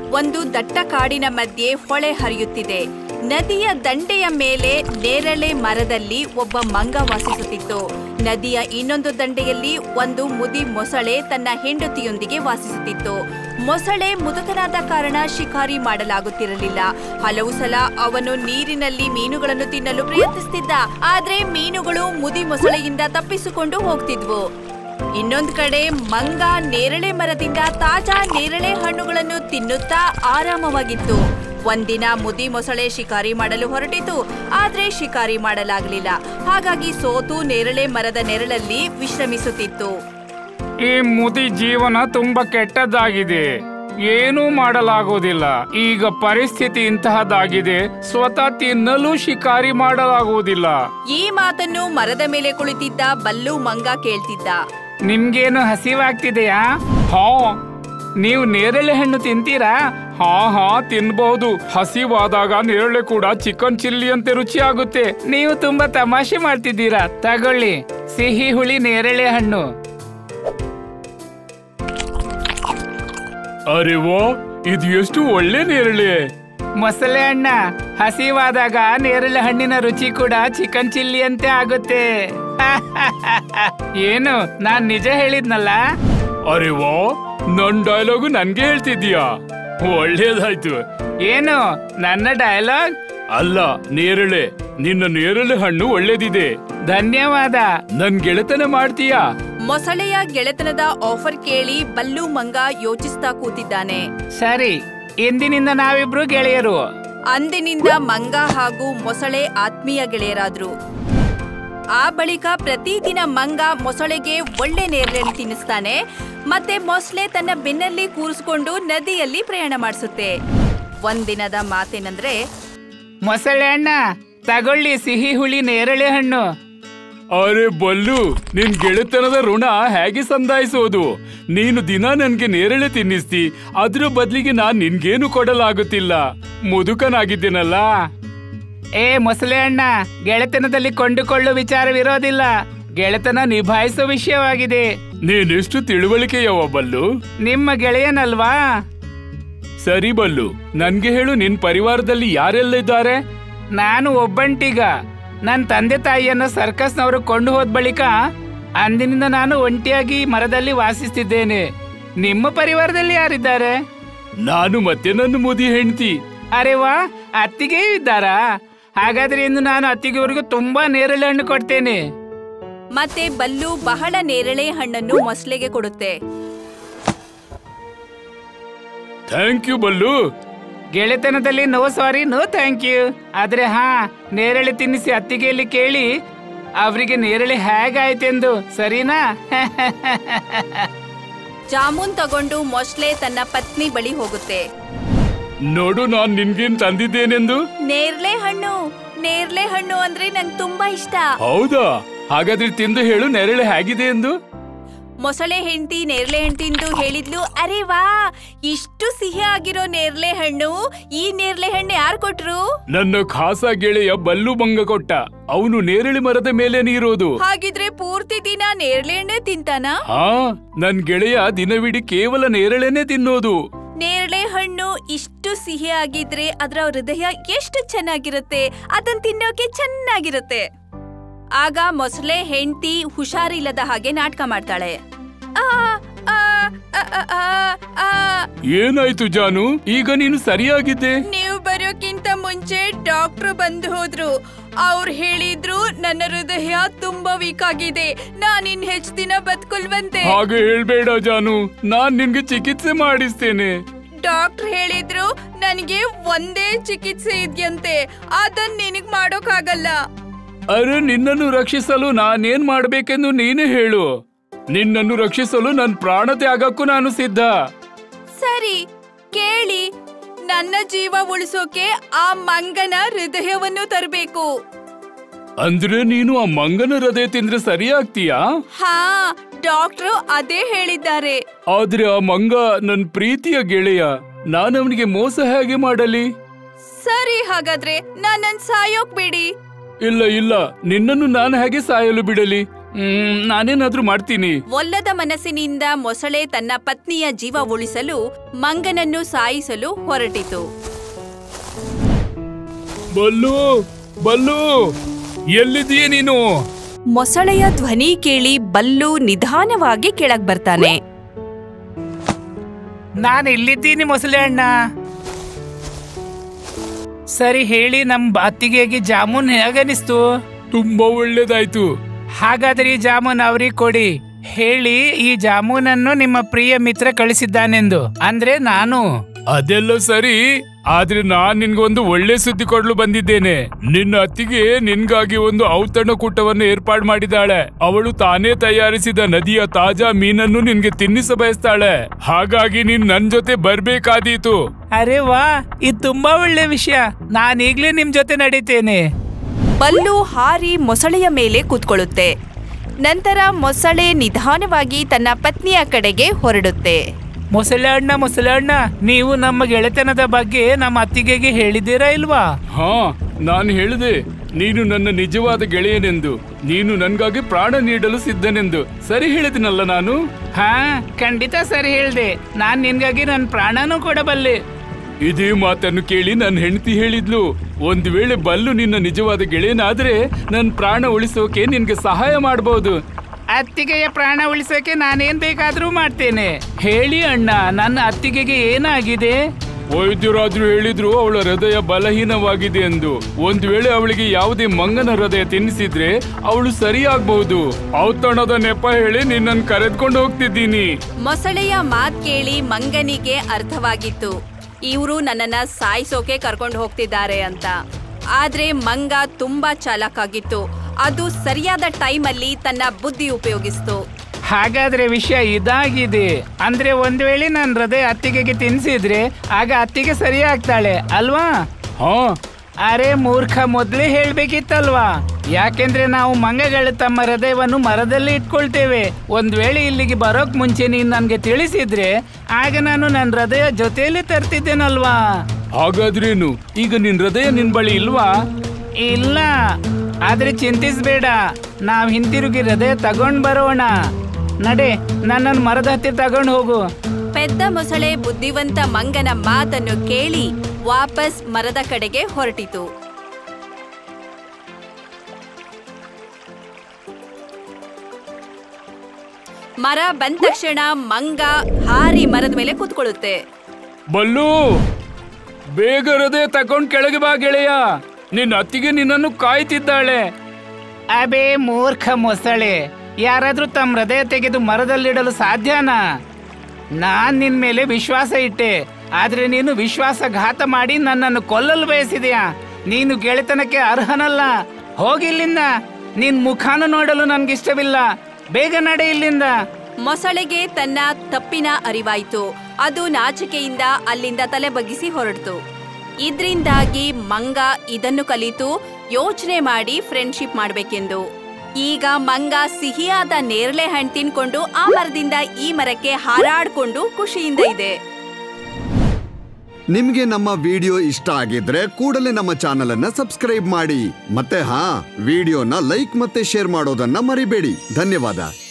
ಒಂದು ದಟ್ಟ ಕಾಡಿನ ಮಧ್ಯೆ ಹೊಳೆ ಹರಿಯುತ್ತಿದೆ ನದಿಯ ದಂಡೆಯ ಮೇಲೆ ನೇರಳೆ ಮರದಲ್ಲಿ ಒಬ್ಬ ಮಂಗ ವಾಸಿಸುತ್ತಿತ್ತು ನದಿಯ ಇನ್ನೊಂದು ದಂಡೆಯಲ್ಲಿ ಒಂದು ಮುದಿ ಮೊಸಳೆ ತನ್ನ ಹೆಂಡತಿಯೊಂದಿಗೆ ವಾಸಿಸುತ್ತಿತ್ತು ಮೊಸಳೆ ಮುದುಕನಾದ ಕಾರಣ ಶಿಕಾರಿ ಮಾಡಲಾಗುತ್ತಿರಲಿಲ್ಲ ಹಲವು ಸಲ ಅವನು ನೀರಿನಲ್ಲಿ ಮೀನುಗಳನ್ನು ತಿನ್ನಲು ಪ್ರಯತ್ನಿಸುತ್ತಿದ್ದ ಆದ್ರೆ ಮೀನುಗಳು ಮುದಿ ಮೊಸಳೆಯಿಂದ ತಪ್ಪಿಸಿಕೊಂಡು ಹೋಗ್ತಿದ್ವು ಇನ್ನೊಂದ್ ಕಡೆ ಮಂಗ ನೇರಳೆ ಮರದಿಂದ ತಾಜಾ ನೇರಳೆ ಹಣ್ಣುಗಳನ್ನು ತಿನ್ನುತ್ತಾ ಆರಾಮವಾಗಿತ್ತು ಒಂದಿನ ಮುದಿ ಮೊಸಳೆ ಶಿಕಾರಿ ಮಾಡಲು ಹೊರಟಿತು ಆದ್ರೆ ಶಿಕಾರಿ ಮಾಡಲಾಗಲಿಲ್ಲ ಹಾಗಾಗಿ ಸೋತು ನೇರಳೆ ಮರದ ನೆರಳಲ್ಲಿ ವಿಶ್ರಮಿಸುತ್ತಿತ್ತು ಈ ಮುದಿ ಜೀವನ ತುಂಬಾ ಕೆಟ್ಟದ್ದಾಗಿದೆ ಏನೂ ಮಾಡಲಾಗುವುದಿಲ್ಲ ಈಗ ಪರಿಸ್ಥಿತಿ ಇಂತಹದ್ದಾಗಿದೆ ಸ್ವತಃ ತಿನ್ನಲು ಶಿಕಾರಿ ಮಾಡಲಾಗುವುದಿಲ್ಲ ಈ ಮಾತನ್ನು ಮರದ ಮೇಲೆ ಕುಳಿತಿದ್ದ ಬಲ್ಲು ಮಂಗ ಕೇಳ್ತಿದ್ದ ನಿಮ್ಗೇನು ಹಸಿವಾಗ್ತಿದೆಯಾ ಹಾ ನೀವು ನೇರಳೆ ಹಣ್ಣು ತಿಂತೀರಾ ಹಾ ಹಾ ತಿನ್ಬಹುದು ಹಸಿವಾದಾಗ ನೇರಳೆ ಕೂಡ ಚಿಕನ್ ಚಿಲ್ಲಿ ಅಂತೆ ರುಚಿ ಆಗುತ್ತೆ ನೀವು ತುಂಬಾ ತಮಾಷೆ ಮಾಡ್ತಿದ್ದೀರಾ ತಗೊಳ್ಳಿ ಸಿಹಿ ಹುಳಿ ನೇರಳೆ ಹಣ್ಣು ಅರೆ ವಾ ಇದು ಎಷ್ಟು ಒಳ್ಳೆ ನೇರಳೆ ಮೊಸಳೆ ಹಣ್ಣ ಹಸಿವಾದಾಗ ನೇರಳೆ ಹಣ್ಣಿನ ರುಚಿ ಕೂಡ ಚಿಕನ್ ಚಿಲ್ಲಿ ಅಂತೆ ಆಗುತ್ತೆ ಏನು ನಾನ್ ನಿಜ ಹೇಳಿದ್ನಲ್ಲ ಅರೆ ವಾ ನನ್ ಡೈಲಾಗು ನನ್ಗೆ ಹೇಳ್ತಿದ್ದೀಯಾ ಒಳ್ಳೇದಾಯ್ತು ಏನು ನನ್ನ ಡೈಲಾಗ್ ಅಲ್ಲ ನೇರಳೆ ನಿನ್ನ ನೇರಳೆ ಹಣ್ಣು ಒಳ್ಳೇದಿದೆ ಧನ್ಯವಾದ ನನ್ ಗೆಳೆತನ ಮಾಡ್ತೀಯಾ ಮೊಸಳೆಯ ಗೆಳೆತನದ ಆಫರ್ ಕೇಳಿ ಬಲ್ಲು ಮಂಗ ಯೋಚಿಸ್ತಾ ಕೂತಿದ್ದಾನೆ ಸರಿ ಇಂದಿನಿಂದ ನಾವಿಬ್ರು ಗೆಳೆಯರು ಅಂದಿನಿಂದ ಮಂಗ ಹಾಗೂ ಮೊಸಳೆ ಆತ್ಮೀಯ ಗೆಳೆಯರಾದ್ರು ಆ ಬಳಿಕ ಪ್ರತಿದಿನ ಮಂಗ ಮೊಸಳೆಗೆ ಒಳ್ಳೆ ನೇರಳೆ ತಿನ್ನಿಸ್ತಾನೆ ಮತ್ತೆ ಮೊಸಳೆ ತನ್ನ ಬೆನ್ನಲ್ಲಿ ಕೂರಿಸ್ಕೊಂಡು ನದಿಯಲ್ಲಿ ಪ್ರಯಾಣ ಮಾಡಿಸುತ್ತೆ ಒಂದಿನದ ಮಾತೇನಂದ್ರೆ ಮೊಸಳೆ ಅಣ್ಣ ತಗೊಳ್ಳಿ ಸಿಹಿ ಹುಳಿ ನೇರಳೆ ಹಣ್ಣು ಅರೆ ಬಲ್ಲು ನಿನ್ ಗೆಳೆತನದ ಋಣ ಹೇಗೆ ಸಂದಾಯಿಸೋದು ನೀನು ದಿನ ನನ್ಗೆ ನೇರಳೆ ತಿನ್ನಿಸ್ತಿ ಅದ್ರ ಬದ್ಲಿಗೆ ನಾನ್ ನಿನ್ಗೇನು ಕೊಡಲಾಗುತ್ತಿಲ್ಲ ಮುದುಕನಾಗಿದ್ದೇನಲ್ಲ ಏ ಮೊಸಳೆ ಅಣ್ಣ ಗೆಳೆತನದಲ್ಲಿ ಕೊಂಡುಕೊಳ್ಳೋ ವಿಚಾರವಿರೋದಿಲ್ಲ ಗೆಳೆತನ ನಿಭಾಯಿಸೋ ವಿಷಯವಾಗಿದೆ ನೀನೆಷ್ಟು ತಿಳುವಳಿಕೆಯವ ಬಲ್ಲು ನಿಮ್ಮ ಗೆಳೆಯನಲ್ವಾ ಸರಿ ಬಲ್ಲು ನನ್ಗೆ ಹೇಳು ನಿನ್ ಪರಿವಾರದಲ್ಲಿ ಯಾರೆಲ್ಲ ಇದ್ದಾರೆ ನಾನು ಒಬ್ಬಂಟಿಗ ನನ್ನ ತಂದೆ ತಾಯಿಯನ್ನ ಸರ್ಕಸ್ನವರು ಕೊಂಡು ಹೋದ ಬಳಿಕ ಅಂದಿನಿಂದ ನಾನು ಒಂಟಿಯಾಗಿ ಮರದಲ್ಲಿ ವಾಸಿಸ್ತಿದ್ದೇನೆ ನಿಮ್ಮ ಪರಿವಾರದಲ್ಲಿ ಯಾರಿದ್ದಾರೆ ನಾನು ಮತ್ತೆ ನನ್ನ ಮುದಿ ಹೆಂಡತಿ ಅರೆ ವಾ ಅತ್ತಿಗೆ ಇದ್ದಾರಾ ಹಾಗಾದ್ರೆ ಇಂದು ನಾನು ಅತ್ತಿಗೆವರೆಗೂ ತುಂಬಾ ನೇರಳೆ ಹಣ್ಣು ಕೊಡ್ತೇನೆ ಮತ್ತೆ ಬಲ್ಲು ಬಹಳ ನೇರಳೆ ಹಣ್ಣನ್ನು ಮೊಸಳೆಗೆ ಕೊಡುತ್ತೆ ಥ್ಯಾಂಕ್ ಯು ಬಲ್ಲು ಗೆಳೆತನದಲ್ಲಿ no sorry no thank you ಆದ್ರೆ ಹಾ ನೇರಳೆ ತಿನ್ನಿಸಿ ಅತ್ತಿಗೆಯಲ್ಲಿ ಕೇಳಿ ಅವರಿಗೆ ನೇರಳೆ ಹೇಗಾಯ್ತೆಂದು ಸರಿನಾ ಜಾಮೂನ್ ತಗೊಂಡು ಮೊಸಳೆ ತನ್ನ ಪತ್ನಿ ಬಳಿ ಹೋಗುತ್ತೆ ನೋಡು ನಾನ್ ನಿನ್ಗೇನ್ ತಂದಿದ್ದೇನೆಂದು ನೇರಳೆ ಹಣ್ಣು ನೇರಳೆ ಹಣ್ಣು ಅಂದ್ರೆ ನಂಗೆ ತುಂಬಾ ಇಷ್ಟ ಹೌದಾ ಹಾಗಾದ್ರೆ ತಿಂದು ಹೇಳು ನೇರಳೆ ಹೇಗಿದೆ ಎಂದು ಮೊಸಳೆ ಹೆಂಡತಿ ನೇರಳೆ ಹಣ್ಣು ತಿಂದು ಹೇಳಿದ್ಲು ಅರೆ ವಾ ಇಷ್ಟು ಸಿಹಿ ಆಗಿರೋ ನೇರಳೆ ಹಣ್ಣು ಈ ನೇರಳೆ ಹಣ್ಣು ಯಾರು ಕೊಟ್ರು ನನ್ನ ಖಾಸ ಗೆಳೆಯ ಬಲ್ಲು ಬಂಗ ಕೊಟ್ಟ ಅವನು ನೇರಳೆ ಮರದ ಮೇಲೆ ನೀರೋದು ಹಾಗಿದ್ರೆ ಪೂರ್ತಿ ದಿನ ನೇರಳೆ ಹಣ್ಣೆ ತಿಂತಾನ ಹಾ ನನ್ ಗೆಳೆಯ ದಿನವಿಡೀ ಕೇವಲ ನೇರಳೆನೆ ತಿನ್ನೋದು ನೇರಳೆ ಹಣ್ಣು ಇಷ್ಟು ಸಿಹಿ ಆಗಿದ್ರೆ ಅದರ ಹೃದಯ ಎಷ್ಟು ಚೆನ್ನಾಗಿರುತ್ತೆ ಅದನ್ ತಿನ್ನೋಕೆ ಚೆನ್ನಾಗಿರುತ್ತೆ ಆಗ ಮೊಸಳೆ ಹೆಂಡತಿ ಹುಷಾರಿಲ್ಲದ ಹಾಗೆ ನಾಟಕ ಮಾಡ್ತಾಳೆ ಆ, ಆ, ಆ, ಆ, ಆ, ಆ. ಏನಾಯ್ತು ಜಾನು ಈಗ ನೀನು ಸರಿಯಾಗಿದ್ದೆ ನೀವು ಬರೋಕ್ಕಿಂತ ಮುಂಚೆ ಡಾಕ್ಟ್ರು ಬಂದು ಹೋದ್ರು ಅವ್ರು ಹೇಳಿದ್ರು ನನ್ನ ಹೃದಯ ತುಂಬಾ ವೀಕ್ ಆಗಿದೆ ನಾನಿನ್ ಹೆಚ್ಚು ದಿನ ಬದುಕುಲ್ವಂತೆ ಹಾಗೆ ಹೇಳ್ಬೇಡ ಜಾನು ನಾನ್ ನಿನ್ಗೆ ಚಿಕಿತ್ಸೆ ಮಾಡಿಸ್ತೇನೆ ಡಾಕ್ಟರ್ ಹೇಳಿದ್ರು ನನಗೆ ಒಂದೇ ಚಿಕಿತ್ಸೆ ಇದೆಯಂತೆ ಅದನ್ನ ನಿನಗ್ ಮಾಡೋಕ್ಕಾಗಲ್ಲ ಅರೆ ನಿನ್ನನ್ನು ರಕ್ಷಿಸಲು ನಾನೇನ್ ಮಾಡ್ಬೇಕೆಂದು ನೀನೇ ಹೇಳು ನಿನ್ನನ್ನು ರಕ್ಷಿಸಲು ನನ್ ಪ್ರಾಣ ತ್ಯಾಗಕ್ಕೂ ನಾನು ಸಿದ್ಧ ಸರಿ ಕೇಳಿ ನನ್ನ ಜೀವ ಉಳಿಸೋಕೆ ಆ ಮಂಗನ ಹೃದಯವನ್ನು ತರಬೇಕು ಅಂದ್ರೆ ನೀನು ಆ ಮಂಗನ ಹೃದಯ ತಿಂದ್ರೆ ಸರಿಯಾಗ್ತೀಯಾ ಹಾ ಡಾಕ್ಟ್ರು ಅದೇ ಹೇಳಿದ್ದಾರೆ ಆದ್ರೆ ಆ ಮಂಗ ನನ್ ಪ್ರೀತಿಯ ಗೆಳೆಯ ನಾನು ಅವನಿಗೆ ಮೋಸ ಹೇಗೆ ಮಾಡಲಿ ಸರಿ ಹಾಗಾದ್ರೆ ನನ್ನನ್ ಸಾಯೋಕ್ ಬಿಡಿ ಇಲ್ಲ ಇಲ್ಲ ನಿನ್ನನ್ನು ನಾನು ಹೇಗೆ ಸಾಯಲು ಬಿಡಲಿ ಹ್ಮ್ ನಾನೇನಾದ್ರೂ ಮಾಡ್ತೀನಿ ಒಲ್ಲದ ಮನಸ್ಸಿನಿಂದ ಮೊಸಳೆ ತನ್ನ ಪತ್ನಿಯ ಜೀವ ಉಳಿಸಲು ಮಂಗನನ್ನು ಸಾಯಿಸಲು ಹೊರಟಿತು ಬಲ್ಲು ಬಲ್ಲು ಎಲ್ಲಿದೀಯ ನೀನು ಮೊಸಳೆಯ ಧ್ವನಿ ಕೇಳಿ ಬಲ್ಲು ನಿಧಾನವಾಗಿ ಕೆಳಗ್ ಬರ್ತಾನೆ ನಾನು ಇಲ್ಲಿದ್ದೀನಿ ಮೊಸಳೆ ಅಣ್ಣ ಸರಿ ಹೇಳಿ ನಮ್ ಅತ್ತಿಗೆಗೆ ಜಾಮೂನ್ ಹೇಗನಿಸ್ತು ತುಂಬಾ ಒಳ್ಳೇದಾಯ್ತು ಹಾಗಾದ್ರೆ ಈ ಜಾಮೂನ್ ಅವ್ರಿಗೆ ಕೊಡಿ ಹೇಳಿ ಈ ಜಾಮೂನನ್ನು ನಿಮ್ಮ ಪ್ರಿಯ ಮಿತ್ರ ಕಳಿಸಿದ್ದಾನೆಂದು ಅಂದ್ರೆ ನಾನು ಅದೆಲ್ಲ ಸರಿ ಆದ್ರೆ ನಾನ್ ನಿನ್ಗೊಂದು ಒಳ್ಳೆ ಸುದ್ದಿ ಕೊಡ್ಲು ಬಂದಿದ್ದೇನೆ ನಿನ್ನ ಅತ್ತಿಗೆ ನಿನ್ಗಾಗಿ ಒಂದು ಔತಣಕೂಟವನ್ನು ಏರ್ಪಾಡು ಮಾಡಿದಾಳೆ ಅವಳು ತಾನೇ ತಯಾರಿಸಿದ ನದಿಯ ತಾಜಾ ಮೀನನ್ನು ನಿನ್ಗೆ ತಿನ್ನಿಸ ಬಯಸ್ತಾಳೆ ಹಾಗಾಗಿ ನೀನ್ ನನ್ ಜೊತೆ ಬರ್ಬೇಕಾದೀತು ಅರೆ ವಾ ಇದು ತುಂಬಾ ಒಳ್ಳೆ ವಿಷಯ ನಾನು ಈಗ್ಲೇ ನಿಮ್ ಜೊತೆ ನಡೀತೇನೆ ಬಲ್ಲು ಹಾರಿ ಮೊಸಳೆಯ ಮೇಲೆ ಕೂತ್ಕೊಳ್ಳುತ್ತೆ ನಂತರ ಮೊಸಳೆ ನಿಧಾನವಾಗಿ ತನ್ನ ಪತ್ನಿಯ ಕಡೆಗೆ ಹೊರಡುತ್ತೆ ಮೊಸಳೆ ಅಣ್ಣ ಮೊಸಳೆ ಅಣ್ಣ ನೀವು ನಮ್ಮ ಗೆಳೆತನದ ಬಗ್ಗೆ ನಮ್ಮ ಅತ್ತಿಗೆಗೆ ಹೇಳಿದ್ದೀರಾ ಇಲ್ವಾ ಹಾ ನಾನು ಹೇಳಿದೆ ನೀನು ನನ್ನ ನಿಜವಾದ ಗೆಳೆಯನೆಂದು ನೀನು ನನ್ಗಾಗಿ ಪ್ರಾಣ ನೀಡಲು ಸಿದ್ಧನೆಂದು ಸರಿ ಹೇಳಿದಿನಲ್ಲ ನಾನು ಹಾ ಖಂಡಿತ ಸರಿ ಹೇಳ್ದೆ ನಾನ್ ನಿನ್ಗಾಗಿ ನನ್ನ ಪ್ರಾಣನೂ ಕೊಡಬಲ್ಲೆ ಇದೇ ಮಾತನ್ನು ಕೇಳಿ ನನ್ನ ಹೆಂಡತಿ ಹೇಳಿದ್ಲು ಒಂದ್ ವೇಳೆ ಬಲ್ಲು ನಿನ್ನ ನಿಜವಾದ ಗೆಳೆಯನಾದ್ರೆ ನನ್ ಪ್ರಾಣ ಉಳಿಸೋಕೆ ನಿನ್ಗೆ ಸಹಾಯ ಮಾಡಬಹುದು ಅತ್ತಿಗೆಯ ಪ್ರಾಣ ಉಳಿಸೋಕೆ ನಾನೇನ್ ಬೇಕಾದ್ರೂ ಮಾಡ್ತೇನೆ ಹೇಳಿ ಅಣ್ಣ ನನ್ನ ಅತ್ತಿಗೆಗೆ ಏನಾಗಿದೆ ವೈದ್ಯರಾದ್ರೂ ಹೇಳಿದ್ರು ಅವಳ ಹೃದಯ ಬಲಹೀನವಾಗಿದೆ ಎಂದು ಒಂದ್ ವೇಳೆ ಅವಳಿಗೆ ಯಾವುದೇ ಮಂಗನ ಹೃದಯ ತಿನ್ನಿಸಿದ್ರೆ ಅವಳು ಸರಿಯಾಗಬಹುದು ಔತಣದ ನೆಪ ಹೇಳಿ ನಿನ್ನನ್ನು ಕರೆದ್ಕೊಂಡು ಹೋಗ್ತಿದ್ದೀನಿ ಮೊಸಳೆಯ ಮಾತ್ ಕೇಳಿ ಮಂಗನಿಗೆ ಅರ್ಥವಾಗಿತ್ತು ಇವರು ನನ್ನನ್ನ ಸಾಯಿಸೋಕೆ ಕರ್ಕೊಂಡು ಹೋಗ್ತಿದ್ದಾರೆ ಅಂತ ಆದ್ರೆ ಮಂಗ ತುಂಬಾ ಚಾಲಾಕಾಗಿತ್ತು ಅದು ಸರಿಯಾದ ಟೈಮಲ್ಲಿ ತನ್ನ ಬುದ್ಧಿ ಉಪಯೋಗಿಸ್ತು ಹಾಗಾದ್ರೆ ವಿಷಯ ಇದಾಗಿದೆ ಅಂದ್ರೆ ಒಂದ್ ವೇಳೆ ನನ್ನ ಹೃದಯ ಅತ್ತಿಗೆಗೆ ತಿನ್ಸಿದ್ರೆ ಆಗ ಅತ್ತಿಗೆ ಸರಿ ಆಗ್ತಾಳೆ ಅಲ್ವಾ ಹಾ ಅರೆ ಮೂರ್ಖ ಮೊದ್ಲೇ ಹೇಳ್ಬೇಕಿತ್ತಲ್ವಾ ಯಾಕೆಂದ್ರೆ ನಾವು ಮಂಗಗಳು ತಮ್ಮ ಹೃದಯವನ್ನು ಮರದಲ್ಲಿ ಇಟ್ಕೊಳ್ತೇವೆ ಒಂದ್ ವೇಳೆ ಇಲ್ಲಿಗೆ ಬರೋಕ್ ಮುಂಚೆ ನೀನ್ ನನ್ಗೆ ತಿಳಿಸಿದ್ರೆ ಆಗ ನಾನು ನನ್ನ ಹೃದಯ ಜೊತೆಯಲ್ಲಿ ತರ್ತಿದ್ದೇನಲ್ವಾ ಹಾಗಾದ್ರೇನು ಈಗ ನಿನ್ ಹೃದಯ ನಿನ್ ಬಳಿ ಇಲ್ವಾ ಇಲ್ಲ ಆದ್ರೆ ಚಿಂತಿಸ್ಬೇಡ ನಾವ್ ಹಿಂತಿರುಗಿ ಹೃದಯ ತಗೊಂಡ್ ಬರೋಣ ನಡೆ ನನ್ನನ್ನು ಮರದ ಹತ್ತಿರ ತಗೊಂಡು ಹೋಗು ಪೆದ್ದ ಮೊಸಳೆ ಬುದ್ಧಿವಂತ ಮಂಗನ ಮಾತನ್ನು ಕೇಳಿ ವಾಪಸ್ ಮರದ ಕಡೆಗೆ ಹೊರಟಿತು ಮರ ಬಂದ ತಕ್ಷಣ ಮಂಗ ಹಾರಿ ಮರದ ಮೇಲೆ ಕೂತ್ಕೊಳ್ಳುತ್ತೆ ಬಲ್ಲು ಬೇಗ ಹೃದಯ ತಕೊಂಡ್ ಕೆಳಗೆ ಬಾ ಗೆಳೆಯ ನಿನ್ನ ಅತ್ತಿಗೆ ನಿನ್ನನ್ನು ಕಾಯ್ತಿದ್ದಾಳೆ ಅಬೇ ಮೂರ್ಖ ಮೊಸಳೆ ಯಾರಾದ್ರೂ ತಮ್ಮ ಹೃದಯ ತೆಗೆದು ಮರದಲ್ಲಿಡಲು ಸಾಧ್ಯನಾ ನಾನ್ ನಿನ್ ಮೇಲೆ ವಿಶ್ವಾಸ ಇಟ್ಟೆ ಆದ್ರೆ ನೀನು ವಿಶ್ವಾಸಘಾತ ಮಾಡಿ ನನ್ನನ್ನು ಕೊಲ್ಲಲು ಬಯಸಿದೆಯಾ ನೀನು ಗೆಳೆತನಕ್ಕೆ ಅರ್ಹನಲ್ಲ ಹೋಗಿಲ್ಲಿಂದ ನಿನ್ ಮುಖಾನ ನೋಡಲು ನನ್ಗಿಷ್ಟವಿಲ್ಲ ಬೇಗ ನಡೆ ಇಲ್ಲಿಂದ ಮೊಸಳೆಗೆ ತನ್ನ ತಪ್ಪಿನ ಅರಿವಾಯ್ತು ಅದು ನಾಚಿಕೆಯಿಂದ ಅಲ್ಲಿಂದ ತಲೆ ಬಗ್ಗಿಸಿ ಹೊರಡ್ತು ಇದ್ರಿಂದಾಗಿ ಮಂಗ ಇದನ್ನು ಕಲಿತು ಯೋಚನೆ ಮಾಡಿ ಫ್ರೆಂಡ್ಶಿಪ್ ಮಾಡ್ಬೇಕೆಂದು ಈಗ ಮಂಗ ಸಿಹಿಯಾದ ನೇರಳೆ ಹಣ್ಣು ತಿನ್ಕೊಂಡು ಆ ಮರದಿಂದ ಈ ಮರಕ್ಕೆ ಹಾರಾಡ್ಕೊಂಡು ಖುಷಿಯಿಂದ ಇದೆ ನಿಮ್ಗೆ ನಮ್ಮ ವಿಡಿಯೋ ಇಷ್ಟ ಆಗಿದ್ರೆ ಕೂಡಲೇ ನಮ್ಮ ಚಾನಲ್ ಅನ್ನ ಸಬ್ಸ್ಕ್ರೈಬ್ ಮಾಡಿ ಮತ್ತೆ ಹಾ ವಿಡಿಯೋನ ಲೈಕ್ ಮತ್ತೆ ಶೇರ್ ಮಾಡೋದನ್ನ ಮರಿಬೇಡಿ ಧನ್ಯವಾದ